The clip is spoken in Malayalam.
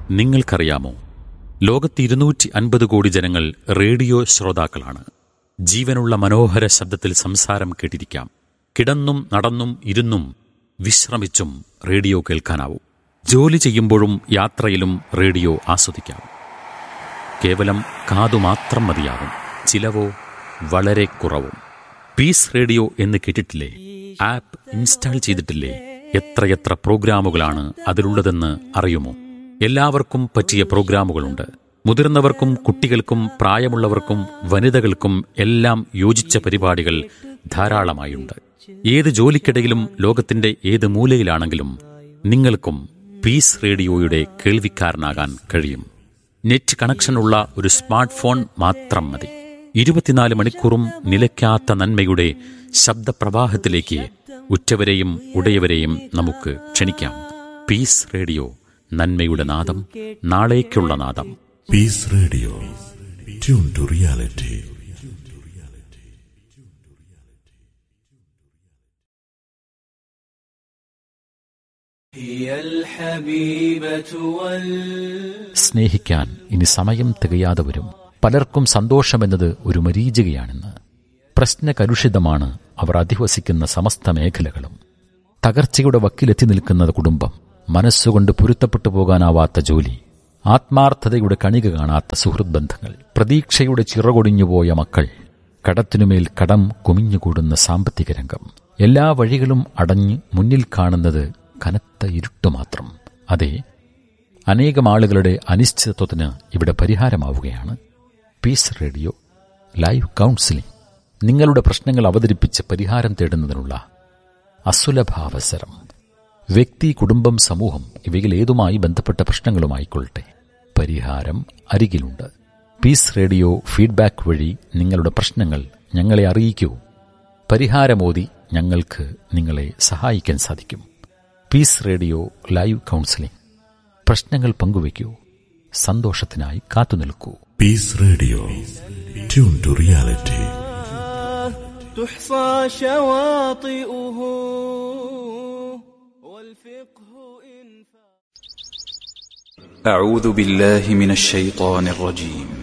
നിങ്ങൾക്കറിയാമോ ലോകത്ത് ഇരുന്നൂറ്റി അൻപത് കോടി ജനങ്ങൾ റേഡിയോ ശ്രോതാക്കളാണ് ജീവനുള്ള മനോഹര ശബ്ദത്തിൽ സംസാരം കേട്ടിരിക്കാം കിടന്നും നടന്നും ഇരുന്നും വിശ്രമിച്ചും റേഡിയോ കേൾക്കാനാവും ജോലി ചെയ്യുമ്പോഴും യാത്രയിലും റേഡിയോ ആസ്വദിക്കാം കേവലം കാതു മാത്രം മതിയാകും ചിലവോ വളരെ കുറവും പീസ് റേഡിയോ എന്ന് കേട്ടിട്ടില്ലേ ആപ്പ് ഇൻസ്റ്റാൾ ചെയ്തിട്ടില്ലേ എത്രയെത്ര പ്രോഗ്രാമുകളാണ് അതിലുള്ളതെന്ന് അറിയുമോ എല്ലാവർക്കും പറ്റിയ പ്രോഗ്രാമുകളുണ്ട് മുതിർന്നവർക്കും കുട്ടികൾക്കും പ്രായമുള്ളവർക്കും വനിതകൾക്കും എല്ലാം യോജിച്ച പരിപാടികൾ ധാരാളമായുണ്ട് ഏത് ജോലിക്കിടയിലും ലോകത്തിന്റെ ഏത് മൂലയിലാണെങ്കിലും നിങ്ങൾക്കും പീസ് റേഡിയോയുടെ കേൾവിക്കാരനാകാൻ കഴിയും നെറ്റ് കണക്ഷനുള്ള ഒരു സ്മാർട്ട് ഫോൺ മാത്രം മതി ഇരുപത്തിനാല് മണിക്കൂറും നിലയ്ക്കാത്ത നന്മയുടെ ശബ്ദപ്രവാഹത്തിലേക്ക് ഉറ്റവരെയും ഉടയവരെയും നമുക്ക് ക്ഷണിക്കാം പീസ് റേഡിയോ നന്മയുടെ നാദം നാളേക്കുള്ള നാദം Peace Radio. Tune to reality. هي الحبيبة وال സ്നേഹിക്കാൻ ഇനി സമയം തികയാതെ വരും പലർക്കും സന്തോഷമെന്നത് ഒരു മരീചികയാണെന്ന് പ്രശ്നകലുഷിതമാണ് അവർ അധിവസിക്കുന്ന സമസ്ത മേഖലകളും തകർച്ചയുടെ വക്കിലെത്തി നിൽക്കുന്ന കുടുംബം മനസ്സുകൊണ്ട് പൊരുത്തപ്പെട്ടു പോകാനാവാത്ത ജോലി ആത്മാർത്ഥതയുടെ കണിക കാണാത്ത സുഹൃത് ബന്ധങ്ങൾ പ്രതീക്ഷയുടെ ചിറകൊടിഞ്ഞുപോയ മക്കൾ കടത്തിനുമേൽ കടം കുമിഞ്ഞുകൂടുന്ന സാമ്പത്തിക രംഗം എല്ലാ വഴികളും അടഞ്ഞ് മുന്നിൽ കാണുന്നത് കനത്ത ഇരുട്ട് മാത്രം അതെ അനേകം ആളുകളുടെ അനിശ്ചിതത്വത്തിന് ഇവിടെ പരിഹാരമാവുകയാണ് പീസ് റേഡിയോ ലൈവ് കൗൺസിലിംഗ് നിങ്ങളുടെ പ്രശ്നങ്ങൾ അവതരിപ്പിച്ച് പരിഹാരം തേടുന്നതിനുള്ള അസുലഭാവസരം വ്യക്തി കുടുംബം സമൂഹം ഇവയിൽ ഏതുമായി ബന്ധപ്പെട്ട പ്രശ്നങ്ങളുമായിക്കൊള്ളട്ടെ പരിഹാരം അരികിലുണ്ട് പീസ് റേഡിയോ ഫീഡ്ബാക്ക് വഴി നിങ്ങളുടെ പ്രശ്നങ്ങൾ ഞങ്ങളെ അറിയിക്കൂ പരിഹാരമോതി ഞങ്ങൾക്ക് നിങ്ങളെ സഹായിക്കാൻ സാധിക്കും പീസ് റേഡിയോ ലൈവ് കൗൺസിലിംഗ് പ്രശ്നങ്ങൾ പങ്കുവയ്ക്കൂ സന്തോഷത്തിനായി കാത്തുനിൽക്കൂ Peace Radio. Tune to reality. تحصى شواطئه والفقه إن أعوذ بالله من الشيطان الرجيم